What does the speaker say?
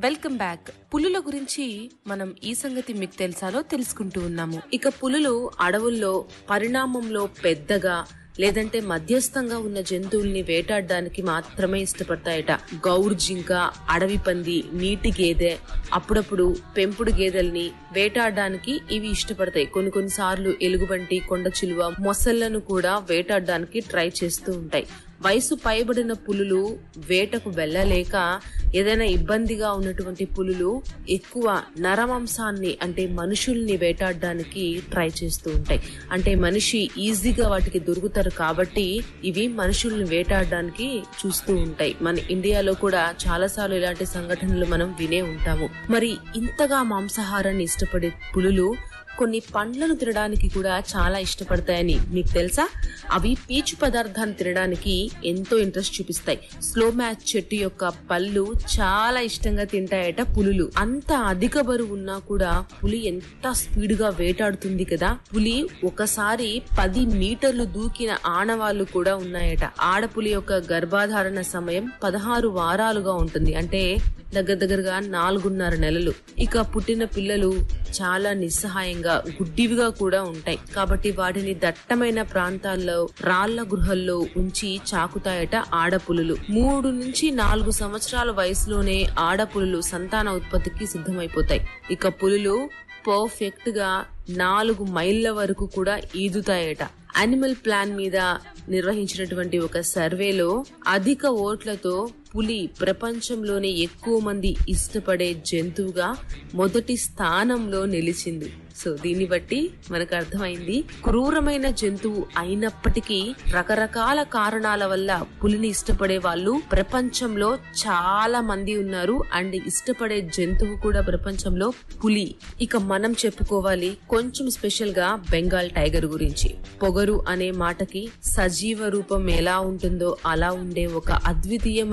welcome back పులుల గురించి మనం ఈ సంగతి మీకు తెలుసాలో తెలుసుకుంటూ ఉన్నాము ఇక పులులు అడవుల్లో పరిణామంలో పెద్దగా లేదంటే మధ్యస్థంగా ఉన్న జంతువుల్ని వేటాడడానికి మాత్రమే ఇష్టపడతాయట గౌర్ జింక అడవి పంది నీటి గేదె అప్పుడప్పుడు పెంపుడు గేదెల్ని వేటాడడానికి ఇవి ఇష్టపడతాయి కొన్ని కొన్నిసార్లు ఎలుగుబంటి కొండ చిలువ మొసళ్లను కూడా వేటాడడానికి ట్రై చేస్తూ ఉంటాయి వయసు పైబడిన పులులు వేటకు వెళ్ళలేక ఏదైనా ఇబ్బందిగా ఉన్నటువంటి పులులు ఎక్కువ నరమాంసాన్ని అంటే మనుషుల్ని వేటాడడానికి ట్రై చేస్తూ ఉంటాయి అంటే మనిషి ఈజీగా వాటికి దొరుకుతారు కాబట్టి ఇవి మనుషుల్ని వేటాడడానికి చూస్తూ ఉంటాయి మన ఇండియాలో కూడా చాలా సార్లు ఇలాంటి సంఘటనలు మనం వినే ఉంటాము మరి ఇంతగా మాంసాహారాన్ని ఇష్టపడే పులులు కొన్ని పండ్లను తినడానికి కూడా చాలా ఇష్టపడతాయని మీకు తెలుసా అవి పీచు పదార్థాన్ని తినడానికి ఎంతో ఇంట్రెస్ట్ చూపిస్తాయి స్లో మ్యాచ్ చెట్టు యొక్క పళ్ళు చాలా ఇష్టంగా తింటాయట పులులు అంత అధిక బరువు ఉన్నా కూడా పులి ఎంత స్పీడ్ గా వేటాడుతుంది కదా పులి ఒకసారి పది మీటర్లు దూకిన ఆనవాళ్లు కూడా ఉన్నాయట ఆడపులి యొక్క గర్భాధారణ సమయం పదహారు వారాలుగా ఉంటుంది అంటే దగ్గర దగ్గరగా నాలుగున్నర నెలలు ఇక పుట్టిన పిల్లలు చాలా నిస్సహాయంగా గుడ్డివిగా కూడా ఉంటాయి కాబట్టి వాటిని దట్టమైన ప్రాంతాల్లో రాళ్ల గృహల్లో ఉంచి చాకుతాయట ఆడపులులు మూడు నుంచి నాలుగు సంవత్సరాల వయసులోనే ఆడపులులు సంతాన ఉత్పత్తికి సిద్ధమైపోతాయి ఇక పులులు పర్ఫెక్ట్ గా నాలుగు మైళ్ళ వరకు కూడా ఈదుతాయట అనిమల్ ప్లాన్ మీద నిర్వహించినటువంటి ఒక సర్వేలో అధిక ఓట్లతో పులి ప్రపంచంలోనే ఎక్కువ మంది ఇష్టపడే జంతువుగా మొదటి స్థానంలో నిలిచింది సో దీన్ని బట్టి మనకు అర్థమైంది క్రూరమైన జంతువు అయినప్పటికీ రకరకాల కారణాల వల్ల పులిని ఇష్టపడే వాళ్ళు ప్రపంచంలో చాలా మంది ఉన్నారు అండ్ ఇష్టపడే జంతువు కూడా ప్రపంచంలో పులి ఇక మనం చెప్పుకోవాలి కొంచెం స్పెషల్ గా బెంగాల్ టైగర్ గురించి పొగరు అనే మాటకి సజీవ రూపం ఎలా ఉంటుందో అలా ఉండే ఒక అద్వితీయ